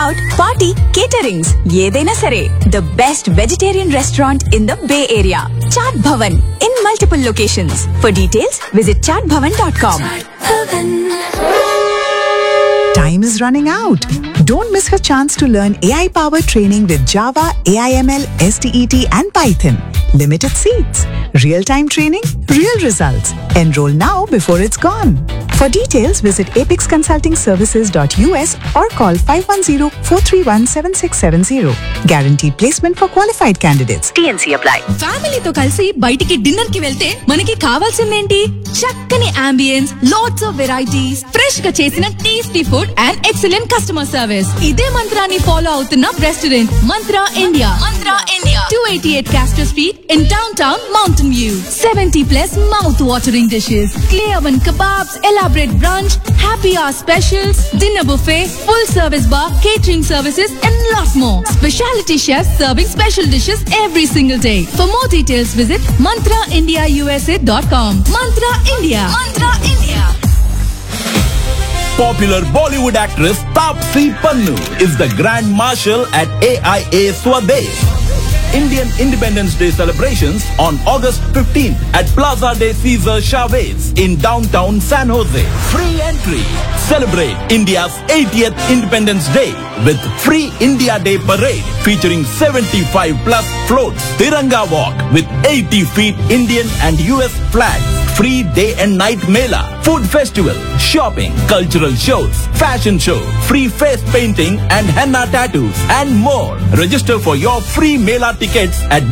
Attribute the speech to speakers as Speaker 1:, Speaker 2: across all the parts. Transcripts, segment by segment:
Speaker 1: Out party caterings ఏదైనా సరే the best vegetarian restaurant in the Bay Area Chaat Bhavan in multiple locations for details visit Chaat Bhavan dot com
Speaker 2: Time is running out. Don't miss her chance to learn AI powered training with Java, AIML, STET, and Python. Limited seats. Real time training, real results. Enroll now before it's gone. For details, visit apexconsultingservices.us or call 510 431 7670. Guaranteed placement for qualified candidates. TNC apply.
Speaker 3: ఫ్యామిలీతో కలిసి బయటికి dinner కి వెళ్తే మనకి కావాల్సిందేంటి చక్కని ambience lots of varieties fresh గా చేసిన tasty food and excellent customer service ఇదే మంత్రాన్ని ఫాలో అవుతున్న restaurant Mantra India Mantra India two eighty eight Castro Street in downtown Mountain View seventy plus mouth watering dishes clear one kebabs, elaborate brunch, happy hour specials, dinner buffet, full service bar, catering services, and lots more. Specialty chefs serving special dishes every single day. For more details, visit mantraindiausa.com. Mantra India. Mantra India.
Speaker 4: Popular Bollywood actress Taapsee Pannu is the Grand Marshal at AIA Swadesh. Indian Independence Day celebrations on August 15th at Plaza de Caesar Chavez in downtown San Jose. Free entry. Celebrate India's 80th Independence Day with free India Day parade featuring 75 plus floats, Tiranga walk with 80 feet Indian and US flags, free day and night mela, food festival, shopping, cultural shows, fashion show, free face painting and henna tattoos and more. Register for your free mela tickets at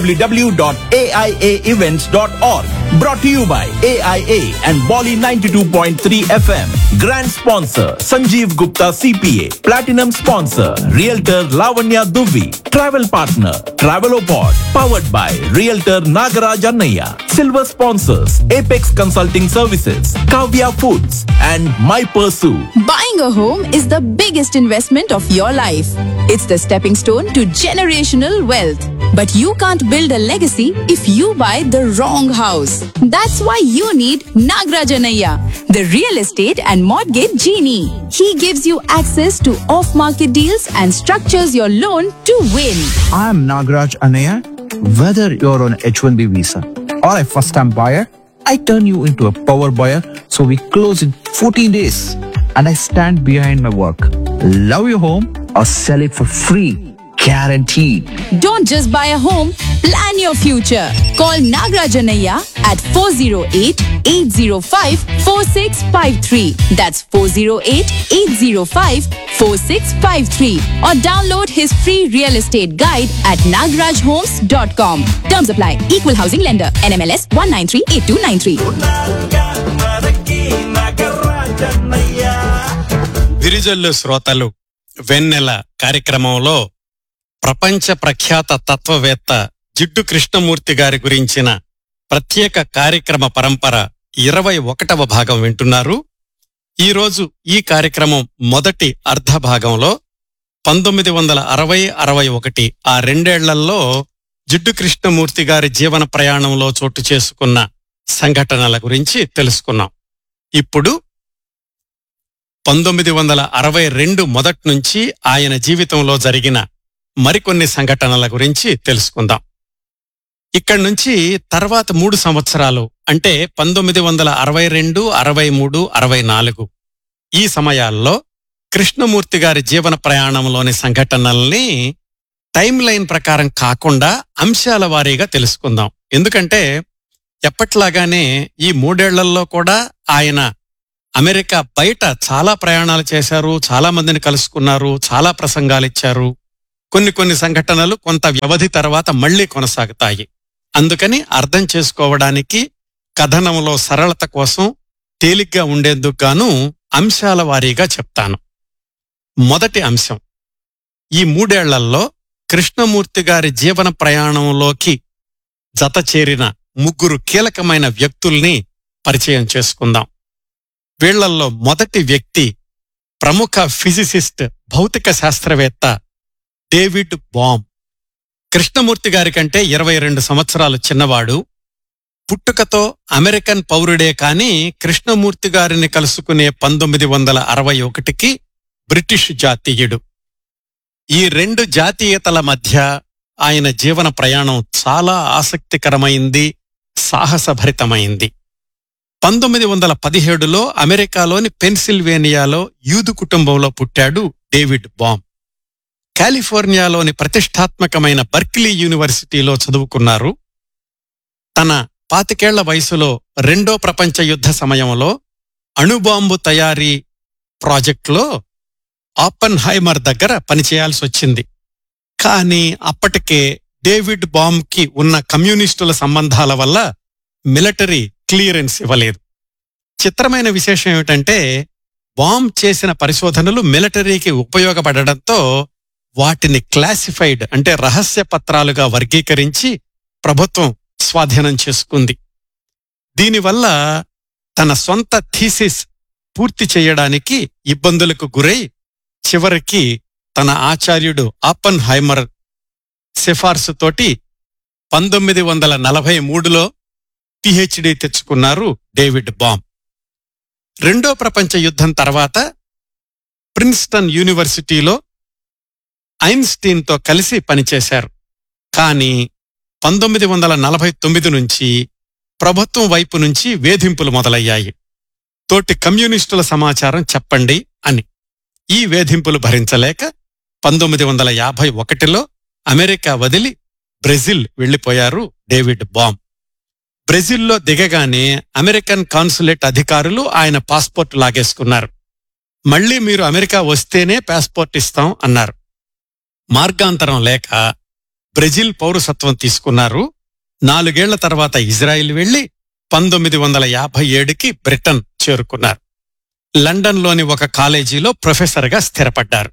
Speaker 4: www.aiaevents.org. Brought to you by AIA and Bolly 92.3 FM. Grand sponsor Sanjeev Gupta CPA. Platinum sponsor Realtor Lavanya Duvi. Travel partner Travelopod. Powered by Realtor Nagaraj Annaya. Silver sponsors Apex Consulting Services, Kavya Foods and My Pursue.
Speaker 3: Buying a home is the biggest investment of your life. It's the stepping stone to generational wealth. But you can't build a legacy if you buy the wrong house. That's why you need Nagrajanaya, the real estate and mortgage genie. He gives you access to off-market deals and structures your loan to win.
Speaker 5: I am Nagraj Anaya. Whether you're on H1B visa or a first time buyer, I turn you into a power buyer so we close in 14 days. And I stand behind my work. Love your home or sell it for free. Guaranteed.
Speaker 3: Don't just buy a home, plan your future. Call Nagrajanaya at 408-805-4653. That's 408-805-4653. Or download his free real estate guide at nagrajhomes.com. Terms apply. Equal housing lender. NMLS 1938293.
Speaker 6: విరిజల్లు శ్రోతలు వెన్నెల కార్యక్రమంలో ప్రపంచ ప్రఖ్యాత తత్వవేత్త జిడ్డు కృష్ణమూర్తి గారి గురించిన ప్రత్యేక కార్యక్రమ పరంపర ఇరవై ఒకటవ భాగం వింటున్నారు ఈరోజు ఈ కార్యక్రమం మొదటి అర్ధ భాగంలో పంతొమ్మిది వందల అరవై అరవై ఒకటి ఆ రెండేళ్లలో జిడ్డు కృష్ణమూర్తి గారి జీవన ప్రయాణంలో చోటు చేసుకున్న సంఘటనల గురించి తెలుసుకున్నాం ఇప్పుడు పంతొమ్మిది వందల అరవై రెండు మొదటి నుంచి ఆయన జీవితంలో జరిగిన మరికొన్ని సంఘటనల గురించి తెలుసుకుందాం ఇక్కడి నుంచి తర్వాత మూడు సంవత్సరాలు అంటే పంతొమ్మిది వందల అరవై రెండు అరవై మూడు అరవై నాలుగు ఈ సమయాల్లో కృష్ణమూర్తి గారి జీవన ప్రయాణంలోని సంఘటనల్ని టైం లైన్ ప్రకారం కాకుండా అంశాల వారీగా తెలుసుకుందాం ఎందుకంటే ఎప్పట్లాగానే ఈ మూడేళ్లలో కూడా ఆయన అమెరికా బయట చాలా ప్రయాణాలు చేశారు చాలా మందిని కలుసుకున్నారు చాలా ప్రసంగాలు ఇచ్చారు కొన్ని కొన్ని సంఘటనలు కొంత వ్యవధి తర్వాత మళ్లీ కొనసాగుతాయి అందుకని అర్థం చేసుకోవడానికి కథనంలో సరళత కోసం తేలిగ్గా ఉండేందుకు గాను అంశాల వారీగా చెప్తాను మొదటి అంశం ఈ మూడేళ్లలో కృష్ణమూర్తి గారి జీవన ప్రయాణంలోకి జత చేరిన ముగ్గురు కీలకమైన వ్యక్తుల్ని పరిచయం చేసుకుందాం వీళ్లల్లో మొదటి వ్యక్తి ప్రముఖ ఫిజిసిస్ట్ భౌతిక శాస్త్రవేత్త డేవిడ్ బామ్ కృష్ణమూర్తి గారి కంటే ఇరవై రెండు సంవత్సరాలు చిన్నవాడు పుట్టుకతో అమెరికన్ పౌరుడే కాని కృష్ణమూర్తి గారిని కలుసుకునే పంతొమ్మిది వందల అరవై ఒకటికి బ్రిటిష్ జాతీయుడు ఈ రెండు జాతీయతల మధ్య ఆయన జీవన ప్రయాణం చాలా ఆసక్తికరమైంది సాహసభరితమైంది పంతొమ్మిది వందల పదిహేడులో అమెరికాలోని పెన్సిల్వేనియాలో యూదు కుటుంబంలో పుట్టాడు డేవిడ్ బామ్ కాలిఫోర్నియాలోని ప్రతిష్టాత్మకమైన బర్క్లీ యూనివర్సిటీలో చదువుకున్నారు తన పాతికేళ్ల వయసులో రెండో ప్రపంచ యుద్ధ సమయంలో అణుబాంబు తయారీ ప్రాజెక్టులో ఆపన్ హైమర్ దగ్గర పనిచేయాల్సి వచ్చింది కానీ అప్పటికే డేవిడ్ బామ్ కి ఉన్న కమ్యూనిస్టుల సంబంధాల వల్ల మిలిటరీ క్లియరెన్స్ ఇవ్వలేదు చిత్రమైన విశేషం ఏమిటంటే బాంబ్ చేసిన పరిశోధనలు మిలిటరీకి ఉపయోగపడడంతో వాటిని క్లాసిఫైడ్ అంటే రహస్య పత్రాలుగా వర్గీకరించి ప్రభుత్వం స్వాధీనం చేసుకుంది దీనివల్ల తన సొంత థీసిస్ పూర్తి చేయడానికి ఇబ్బందులకు గురై చివరికి తన ఆచార్యుడు ఆపన్ హైమర్ సిఫార్సుతోటి పంతొమ్మిది వందల నలభై మూడులో పిహెచ్డి తెచ్చుకున్నారు డేవిడ్ బామ్ రెండో ప్రపంచ యుద్ధం తర్వాత ప్రిన్స్టన్ యూనివర్సిటీలో ఐన్స్టీన్తో కలిసి పనిచేశారు కానీ పంతొమ్మిది వందల నలభై తొమ్మిది నుంచి ప్రభుత్వం వైపు నుంచి వేధింపులు మొదలయ్యాయి తోటి కమ్యూనిస్టుల సమాచారం చెప్పండి అని ఈ వేధింపులు భరించలేక పంతొమ్మిది వందల యాభై ఒకటిలో అమెరికా వదిలి బ్రెజిల్ వెళ్లిపోయారు డేవిడ్ బామ్ బ్రెజిల్లో దిగగానే అమెరికన్ కాన్సులేట్ అధికారులు ఆయన పాస్పోర్ట్ లాగేసుకున్నారు మళ్ళీ మీరు అమెరికా వస్తేనే పాస్పోర్ట్ ఇస్తాం అన్నారు మార్గాంతరం లేక బ్రెజిల్ పౌరసత్వం తీసుకున్నారు నాలుగేళ్ల తర్వాత ఇజ్రాయిల్ వెళ్లి పంతొమ్మిది వందల యాభై ఏడుకి బ్రిటన్ చేరుకున్నారు లండన్లోని ఒక కాలేజీలో ప్రొఫెసర్గా స్థిరపడ్డారు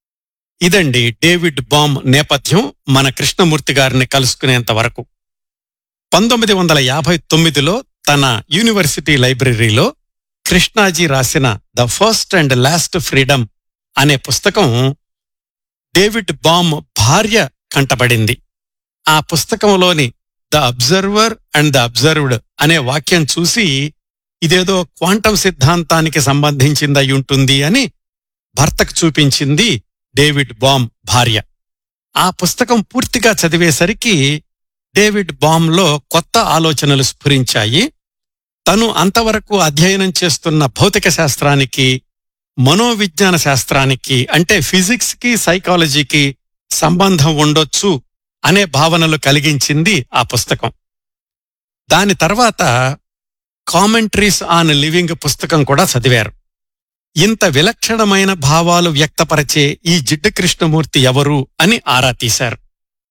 Speaker 6: ఇదండి డేవిడ్ బామ్ నేపథ్యం మన కృష్ణమూర్తి గారిని కలుసుకునేంత వరకు పంతొమ్మిది వందల యాభై తొమ్మిదిలో తన యూనివర్సిటీ లైబ్రరీలో కృష్ణాజీ రాసిన The First and Last Freedom అనే పుస్తకం డేవిడ్ బామ్ భార్య కంటబడింది ఆ పుస్తకంలోని the observer and the observed అనే వాక్యం చూసి ఇదేదో క్వాంటం సిద్ధాంతానికి సంబంధించిందై ఉంటుంది అని భర్తకు చూపించింది డేవిడ్ బామ్ భార్య ఆ పుస్తకం పూర్తిగా చదివేసరికి డేవిడ్ బామ్లో కొత్త ఆలోచనలు స్ఫురించాయి తను అంతవరకు అధ్యయనం చేస్తున్న భౌతిక శాస్త్రానికి మనోవిజ్ఞాన శాస్త్రానికి అంటే ఫిజిక్స్ కి సైకాలజీకి సంబంధం ఉండొచ్చు అనే భావనలు కలిగించింది ఆ పుస్తకం దాని తర్వాత కామెంట్రీస్ ఆన్ లివింగ్ పుస్తకం కూడా చదివారు ఇంత విలక్షణమైన భావాలు వ్యక్తపరిచే ఈ జిడ్డు కృష్ణమూర్తి ఎవరు అని ఆరా తీశారు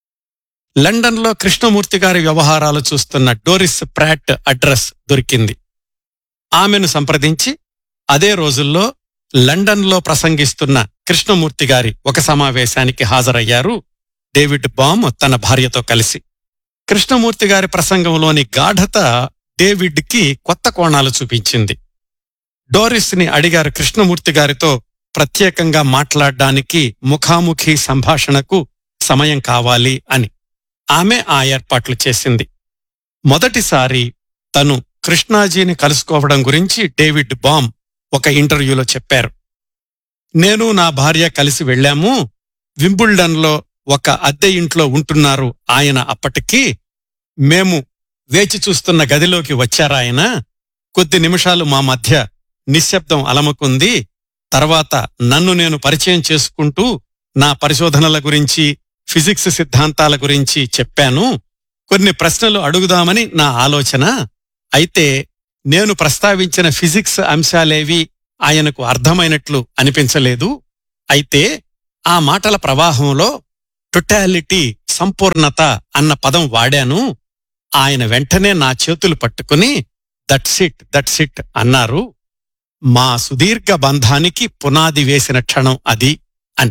Speaker 6: లండన్లో కృష్ణమూర్తి గారి వ్యవహారాలు చూస్తున్న డోరిస్ ప్రాట్ అడ్రస్ దొరికింది ఆమెను సంప్రదించి అదే రోజుల్లో లండన్లో ప్రసంగిస్తున్న కృష్ణమూర్తి గారి ఒక సమావేశానికి హాజరయ్యారు డేవిడ్ బామ్ తన భార్యతో కలిసి కృష్ణమూర్తి గారి ప్రసంగంలోని గాఢత డేవిడ్కి కొత్త కోణాలు చూపించింది డోరిస్ ని అడిగారు కృష్ణమూర్తి గారితో ప్రత్యేకంగా మాట్లాడ్డానికి ముఖాముఖి సంభాషణకు సమయం కావాలి అని ఆమె ఆ ఏర్పాట్లు చేసింది మొదటిసారి తను కృష్ణాజీని కలుసుకోవడం గురించి డేవిడ్ బామ్ ఒక ఇంటర్వ్యూలో చెప్పారు నేను నా భార్య కలిసి వెళ్ళాము వింబుల్డన్లో ఒక అద్దె ఇంట్లో ఉంటున్నారు ఆయన అప్పటికి మేము వేచి చూస్తున్న గదిలోకి వచ్చారాయన కొద్ది నిమిషాలు మా మధ్య నిశ్శబ్దం అలముకుంది తర్వాత నన్ను నేను పరిచయం చేసుకుంటూ నా పరిశోధనల గురించి ఫిజిక్స్ సిద్ధాంతాల గురించి చెప్పాను కొన్ని ప్రశ్నలు అడుగుదామని నా ఆలోచన అయితే నేను ప్రస్తావించిన ఫిజిక్స్ అంశాలేవి ఆయనకు అర్థమైనట్లు అనిపించలేదు అయితే ఆ మాటల ప్రవాహంలో టొటాలిటీ సంపూర్ణత అన్న పదం వాడాను ఆయన వెంటనే నా చేతులు పట్టుకుని దట్స్ ఇట్ దట్స్ ఇట్ అన్నారు మా సుదీర్ఘ బంధానికి పునాది వేసిన క్షణం అది అని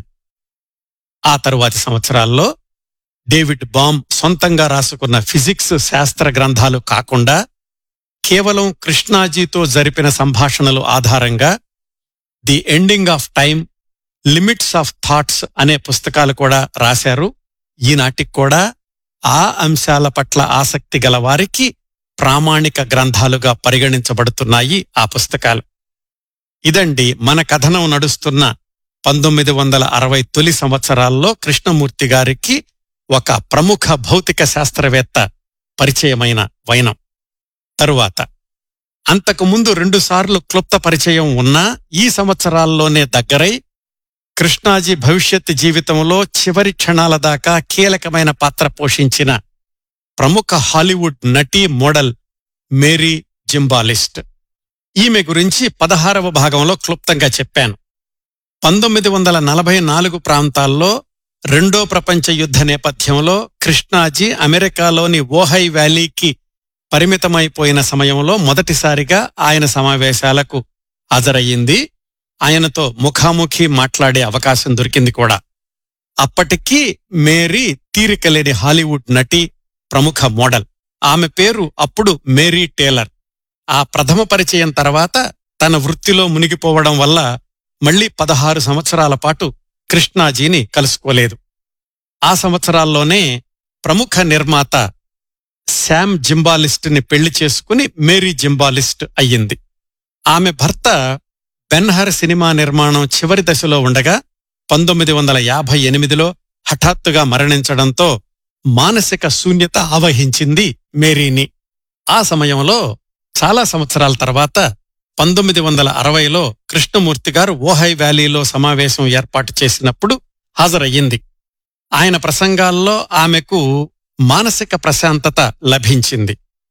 Speaker 6: ఆ తరువాతి సంవత్సరాల్లో డేవిడ్ బామ్ సొంతంగా రాసుకున్న ఫిజిక్స్ శాస్త్ర గ్రంథాలు కాకుండా కేవలం కృష్ణాజీతో జరిపిన సంభాషణలు ఆధారంగా The Ending of Time Limits of Thoughts అనే పుస్తకాలు కూడా రాశారు ఈనాటికి కూడా ఆ అంశాల పట్ల ఆసక్తి గల వారికి ప్రామాణిక గ్రంథాలుగా పరిగణించబడుతున్నాయి ఆ పుస్తకాలు ఇదండి మన కథనం నడుస్తున్న పంతొమ్మిది వందల అరవై తొలి సంవత్సరాల్లో కృష్ణమూర్తి గారికి ఒక ప్రముఖ భౌతిక శాస్త్రవేత్త పరిచయమైన వైనం తరువాత అంతకుముందు రెండుసార్లు క్లుప్త పరిచయం ఉన్నా ఈ సంవత్సరాల్లోనే దగ్గరై కృష్ణాజీ భవిష్యత్ జీవితంలో చివరి క్షణాల దాకా కీలకమైన పాత్ర పోషించిన ప్రముఖ హాలీవుడ్ నటి మోడల్ మేరీ జింబాలిస్ట్ ఈమె గురించి పదహారవ భాగంలో క్లుప్తంగా చెప్పాను పంతొమ్మిది వందల నలభై నాలుగు ప్రాంతాల్లో రెండో ప్రపంచ యుద్ధ నేపథ్యంలో కృష్ణాజీ అమెరికాలోని ఓహై వ్యాలీకి పరిమితమైపోయిన సమయంలో మొదటిసారిగా ఆయన సమావేశాలకు హాజరయ్యింది ఆయనతో ముఖాముఖి మాట్లాడే అవకాశం దొరికింది కూడా అప్పటికీ మేరీ తీరికలేని హాలీవుడ్ నటి ప్రముఖ మోడల్ ఆమె పేరు అప్పుడు మేరీ టేలర్ ఆ ప్రథమ పరిచయం తర్వాత తన వృత్తిలో మునిగిపోవడం వల్ల మళ్లీ పదహారు సంవత్సరాల పాటు కృష్ణాజీని కలుసుకోలేదు ఆ సంవత్సరాల్లోనే ప్రముఖ నిర్మాత శామ్ జింబాలిస్ట్ ని పెళ్లి చేసుకుని మేరీ జింబాలిస్ట్ అయ్యింది ఆమె భర్త బెన్హర్ సినిమా నిర్మాణం చివరి దశలో ఉండగా పంతొమ్మిది వందల యాభై ఎనిమిదిలో హఠాత్తుగా మరణించడంతో మానసిక శూన్యత ఆవహించింది మేరీని ఆ సమయంలో చాలా సంవత్సరాల తర్వాత పంతొమ్మిది వందల అరవైలో కృష్ణమూర్తి గారు ఓహై వ్యాలీలో సమావేశం ఏర్పాటు చేసినప్పుడు హాజరయ్యింది ఆయన ప్రసంగాల్లో ఆమెకు మానసిక ప్రశాంతత లభించింది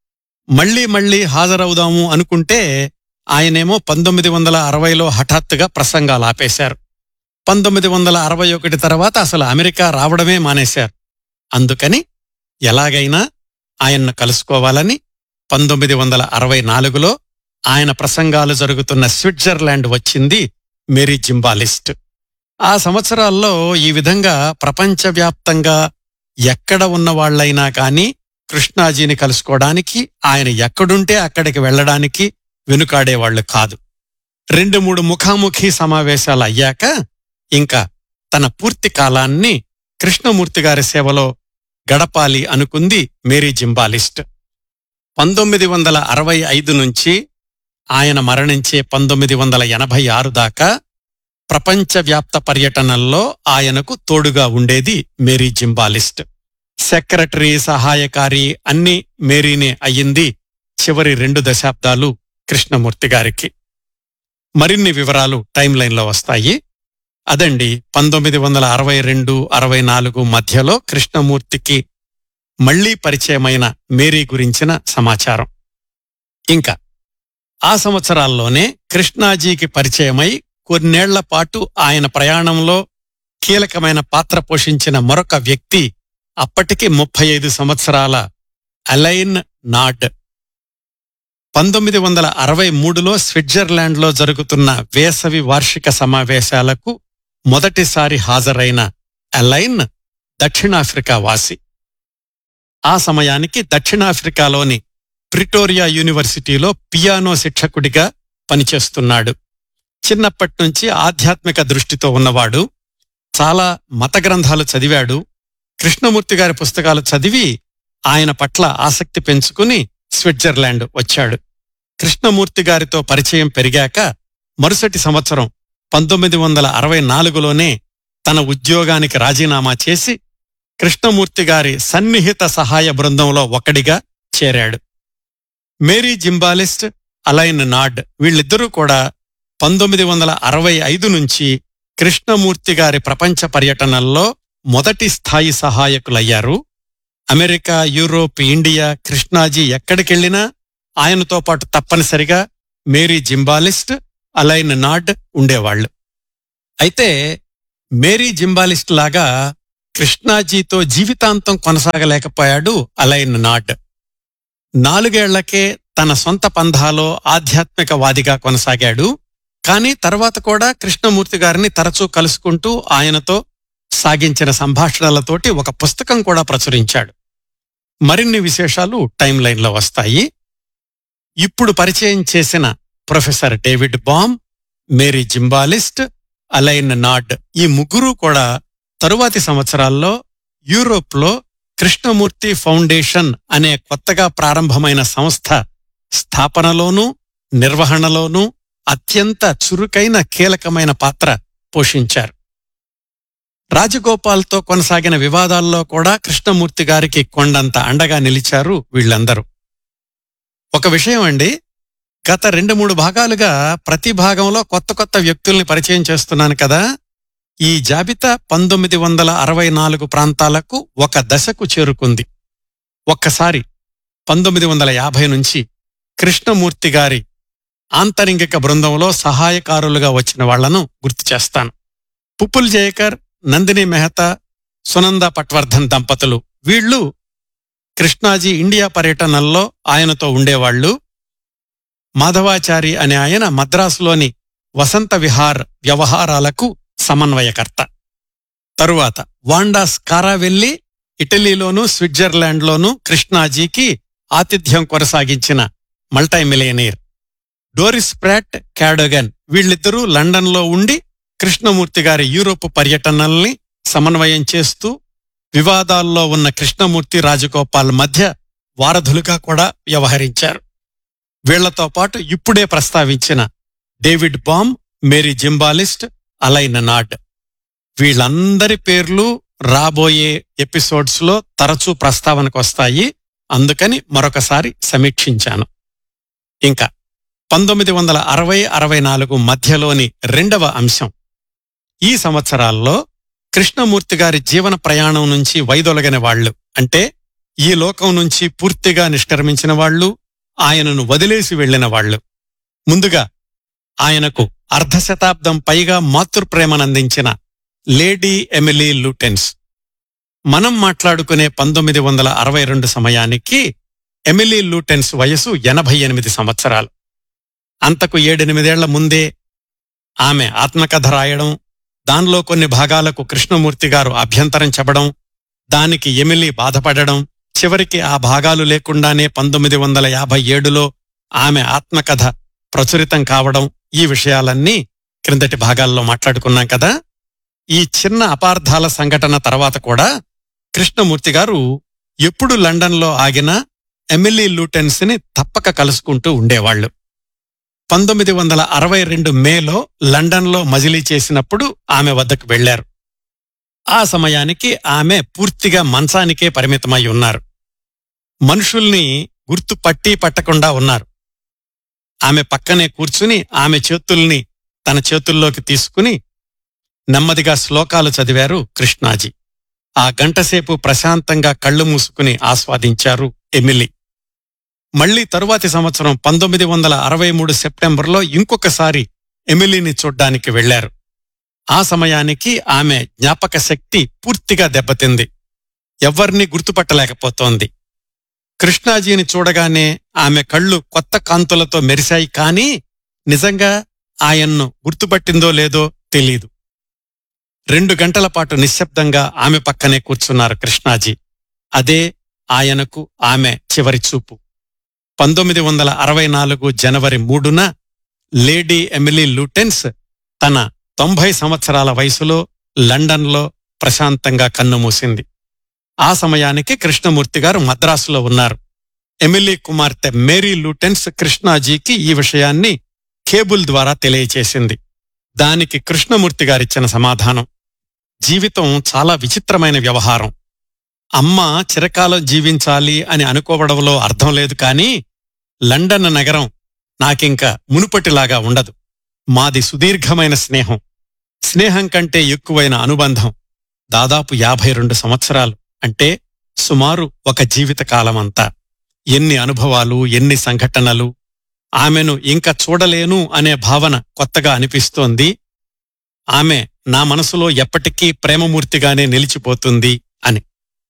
Speaker 6: మళ్లీ మళ్లీ హాజరవుదాము అనుకుంటే ఆయనేమో పంతొమ్మిది వందల అరవైలో హఠాత్తుగా ప్రసంగాలు ఆపేశారు పంతొమ్మిది వందల అరవై ఒకటి తర్వాత అసలు అమెరికా రావడమే మానేశారు అందుకని ఎలాగైనా ఆయన్ను కలుసుకోవాలని పంతొమ్మిది వందల అరవై నాలుగులో ఆయన ప్రసంగాలు జరుగుతున్న స్విట్జర్లాండ్ వచ్చింది మేరీ జింబాలిస్ట్ ఆ సంవత్సరాల్లో ఈ విధంగా ప్రపంచవ్యాప్తంగా ఎక్కడ ఉన్న వాళ్లైనా కాని కృష్ణాజీని కలుసుకోవడానికి ఆయన ఎక్కడుంటే అక్కడికి వెళ్ళడానికి వెనుకాడేవాళ్లు కాదు రెండు మూడు ముఖాముఖి సమావేశాలు అయ్యాక ఇంకా తన పూర్తి కాలాన్ని కృష్ణమూర్తి గారి సేవలో గడపాలి అనుకుంది మేరీ జింబాలిస్ట్ పంతొమ్మిది వందల అరవై ఐదు నుంచి ఆయన మరణించే పంతొమ్మిది వందల ఎనభై ఆరు దాకా ప్రపంచవ్యాప్త పర్యటనల్లో ఆయనకు తోడుగా ఉండేది మేరీ జింబాలిస్ట్ సెక్రటరీ సహాయకారి అన్ని మేరీనే అయ్యింది చివరి రెండు దశాబ్దాలు కృష్ణమూర్తి గారికి మరిన్ని వివరాలు టైం లైన్లో వస్తాయి అదండి పంతొమ్మిది వందల అరవై రెండు అరవై నాలుగు మధ్యలో కృష్ణమూర్తికి మళ్లీ పరిచయమైన మేరీ గురించిన సమాచారం ఇంకా ఆ సంవత్సరాల్లోనే కృష్ణాజీకి పరిచయమై కొన్నేళ్ల పాటు ఆయన ప్రయాణంలో కీలకమైన పాత్ర పోషించిన మరొక వ్యక్తి అప్పటికి ముప్పై ఐదు సంవత్సరాల అలైన్ నాడ్ పంతొమ్మిది వందల అరవై మూడులో స్విట్జర్లాండ్లో జరుగుతున్న వేసవి వార్షిక సమావేశాలకు మొదటిసారి హాజరైన అలైన్ దక్షిణాఫ్రికా వాసి ఆ సమయానికి దక్షిణాఫ్రికాలోని ప్రిటోరియా యూనివర్సిటీలో పియానో శిక్షకుడిగా పనిచేస్తున్నాడు చిన్నప్పట్నుంచి ఆధ్యాత్మిక దృష్టితో ఉన్నవాడు చాలా మత గ్రంథాలు చదివాడు కృష్ణమూర్తి గారి పుస్తకాలు చదివి ఆయన పట్ల ఆసక్తి పెంచుకుని స్విట్జర్లాండ్ వచ్చాడు కృష్ణమూర్తి గారితో పరిచయం పెరిగాక మరుసటి సంవత్సరం పంతొమ్మిది వందల అరవై నాలుగులోనే తన ఉద్యోగానికి రాజీనామా చేసి కృష్ణమూర్తి గారి సన్నిహిత సహాయ బృందంలో ఒకడిగా చేరాడు మేరీ జింబాలిస్ట్ అలైన్ నాడ్ వీళ్ళిద్దరూ కూడా పంతొమ్మిది వందల అరవై ఐదు నుంచి కృష్ణమూర్తి గారి ప్రపంచ పర్యటనల్లో మొదటి స్థాయి సహాయకులయ్యారు అమెరికా యూరోప్ ఇండియా కృష్ణాజీ ఎక్కడికెళ్లినా ఆయనతో పాటు తప్పనిసరిగా మేరీ జింబాలిస్ట్ అలైన్ నాడ్ ఉండేవాళ్లు అయితే మేరీ జింబాలిస్ట్ లాగా కృష్ణాజీతో జీవితాంతం కొనసాగలేకపోయాడు అలైన్ నాడ్ నాలుగేళ్లకే తన సొంత పంధాలో ఆధ్యాత్మికవాదిగా కొనసాగాడు కానీ తర్వాత కూడా కృష్ణమూర్తి గారిని తరచూ కలుసుకుంటూ ఆయనతో సాగించిన సంభాషణలతోటి ఒక పుస్తకం కూడా ప్రచురించాడు మరిన్ని విశేషాలు టైం లైన్లో వస్తాయి ఇప్పుడు పరిచయం చేసిన professor David Bohm Mary Zimbalist Alain Naude ఈ ముగ్గురు కూడా తరువాతి సంవత్సరాల్లో యూరోప్లో కృష్ణమూర్తి ఫౌండేషన్ అనే కొత్తగా ప్రారంభమైన సంస్థ స్థాపనలోనూ నిర్వహణలోనూ అత్యంత చురుకైన కీలకమైన పాత్ర పోషించారు రాజగోపాల్తో కొనసాగిన వివాదాల్లో కూడా కృష్ణమూర్తి గారికి కొండంత అండగా నిలిచారు వీళ్ళందరూ ఒక విషయం అండి గత రెండు మూడు భాగాలుగా ప్రతి భాగంలో కొత్త కొత్త వ్యక్తుల్ని పరిచయం చేస్తున్నాను కదా ఈ జాబితా పంతొమ్మిది వందల అరవై నాలుగు ప్రాంతాలకు ఒక దశకు చేరుకుంది ఒక్కసారి పంతొమ్మిది వందల యాభై నుంచి కృష్ణమూర్తి గారి ఆంతరింగిక బృందంలో సహాయకారులుగా వచ్చిన వాళ్లను గుర్తు చేస్తాను పుప్పుల్ జయకర్ నందిని మెహతా సునంద పట్వర్ధన్ దంపతులు వీళ్ళు కృష్ణాజీ ఇండియా పర్యటనల్లో ఆయనతో ఉండేవాళ్లు మాధవాచారి అనే ఆయన మద్రాసులోని వసంత విహార్ వ్యవహారాలకు సమన్వయకర్త తరువాత వాండా స్కారా వెళ్లి ఇటలీలోనూ స్విట్జర్లాండ్లోనూ కృష్ణాజీకి ఆతిథ్యం కొనసాగించిన మల్టైమిలియనీర్ డోరిస్ ప్రాట్ క్యాడోగన్ వీళ్ళిద్దరూ లండన్లో ఉండి కృష్ణమూర్తి గారి యూరోప్ పర్యటనల్ని సమన్వయం చేస్తూ వివాదాల్లో ఉన్న కృష్ణమూర్తి రాజగోపాల్ మధ్య వారధులుగా కూడా వ్యవహరించారు వీళ్లతో పాటు ఇప్పుడే ప్రస్తావించిన David Bohm Mary Zimbalist Alain Naude వీళ్ళందరి పేర్లు రాబోయే ఎపిసోడ్స్ లో తరచూ ప్రస్తావనకు వస్తాయి అందుకని మరొకసారి సమీక్షించాను ఇంకా పంతొమ్మిది వందల అరవై అరవై నాలుగు మధ్యలోని రెండవ అంశం ఈ సంవత్సరాల్లో కృష్ణమూర్తి గారి జీవన ప్రయాణం నుంచి వైదొలగిన వాళ్ళు అంటే ఈ లోకం నుంచి పూర్తిగా నిష్క్రమించిన వాళ్ళు ఆయనను వదిలేసి వెళ్లిన వాళ్ళు ముందుగా ఆయనకు అర్ధశతాబ్దం పైగా మాతృప్రేమనందించిన లేడీ ఎమిలీ లూటెన్స్ మనం మాట్లాడుకునే పంతొమ్మిది వందల అరవై రెండు సమయానికి ఎమిలీ లూటెన్స్ వయసు ఎనభై ఎనిమిది సంవత్సరాలు అంతకు ఏడెనిమిదేళ్ల ముందే ఆమె ఆత్మకథ రాయడం దానిలో కొన్ని భాగాలకు కృష్ణమూర్తి గారు అభ్యంతరం చెప్పడం దానికి ఎమిలీ బాధపడడం చివరికి ఆ భాగాలు లేకుండానే పంతొమ్మిది వందల యాభై ఏడులో ఆమె ఆత్మకథ ప్రచురితం కావడం ఈ విషయాలన్నీ క్రిందటి భాగాల్లో మాట్లాడుకున్నాం కదా ఈ చిన్న అపార్థాల సంఘటన తర్వాత కూడా కృష్ణమూర్తి గారు ఎప్పుడు లండన్లో ఆగినా ఎమిలీ లూటెన్స్ ని తప్పక కలుసుకుంటూ ఉండేవాళ్లు పంతొమ్మిది వందల అరవై రెండు మేలో లండన్లో మజిలీ చేసినప్పుడు ఆమె వద్దకు వెళ్లారు ఆ సమయానికి ఆమె పూర్తిగా మంచానికే పరిమితమై ఉన్నారు మనుషుల్ని గుర్తు పట్టి పట్టకుండా ఉన్నారు ఆమె పక్కనే కూర్చుని ఆమె చేతుల్ని తన చేతుల్లోకి తీసుకుని నెమ్మదిగా శ్లోకాలు చదివారు కృష్ణాజీ ఆ గంటసేపు ప్రశాంతంగా కళ్ళు మూసుకుని ఆస్వాదించారు ఎమిలీ మళ్లీ తరువాతి సంవత్సరం పంతొమ్మిది వందల అరవై మూడు సెప్టెంబర్లో ఇంకొకసారి ఎమిలీని చూడ్డానికి వెళ్లారు ఆ సమయానికి ఆమె జ్ఞాపక శక్తి పూర్తిగా దెబ్బతింది ఎవ్వర్నీ గుర్తుపట్టలేకపోతోంది కృష్ణాజీని చూడగానే ఆమె కళ్ళు కొత్త కాంతులతో మెరిశాయి కానీ నిజంగా ఆయన్ను గుర్తుపట్టిందో లేదో తెలీదు రెండు గంటల పాటు నిశ్శబ్దంగా ఆమె పక్కనే కూర్చున్నారు కృష్ణాజీ అదే ఆయనకు ఆమె చివరి చూపు పంతొమ్మిది వందల అరవై నాలుగు జనవరి మూడున లేడీ ఎమిలీ లూటెన్స్ తన తొంభై సంవత్సరాల వయసులో లండన్లో ప్రశాంతంగా కన్నుమూసింది ఆ సమయానికి కృష్ణమూర్తి గారు మద్రాసులో ఉన్నారు ఎమిలీ కుమార్తె మేరీ లూటెన్స్ కృష్ణాజీకి ఈ విషయాన్ని కేబుల్ ద్వారా తెలియచేసింది దానికి కృష్ణమూర్తి గారిచ్చిన సమాధానం జీవితం చాలా విచిత్రమైన వ్యవహారం అమ్మ చిరకాలం జీవించాలి అని అనుకోవడంలో అర్థం లేదు కానీ లండన్ నగరం నాకింక మునుపటిలాగా ఉండదు మాది సుదీర్ఘమైన స్నేహం స్నేహం కంటే ఎక్కువైన అనుబంధం దాదాపు యాభై రెండు సంవత్సరాలు అంటే సుమారు ఒక జీవిత కాలమంతా ఎన్ని అనుభవాలు ఎన్ని సంఘటనలు ఆమెను ఇంక చూడలేను అనే భావన కొత్తగా అనిపిస్తోంది ఆమె నా మనసులో ఎప్పటికీ ప్రేమమూర్తిగానే నిలిచిపోతుంది అని